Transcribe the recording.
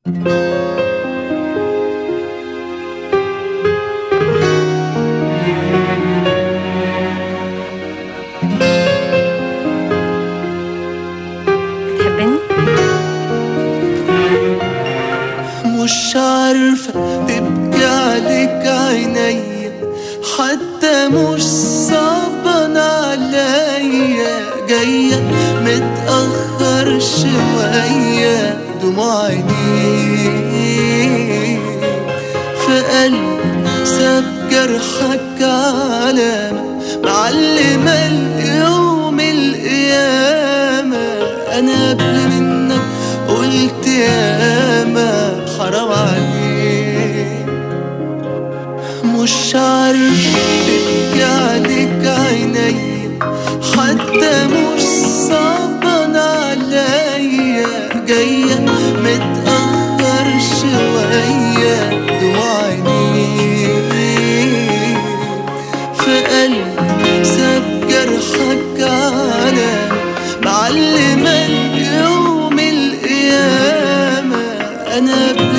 بتحبني؟ مش عارفة تبكي عليك عينيا حتى مش صعبان عليا جاية متأخر شوية دموع عينيك في قلبي ساب جرحك علامة معلمة اليوم القيامة أنا قبل منك قلت ياما حرام عليك مش عارف تبكي عليك عينيا حتى مش صعبان عليا جاية متأخر شوية دموع عينيك في قلبي ساب جرحك على معلمة اليوم القيامة أنا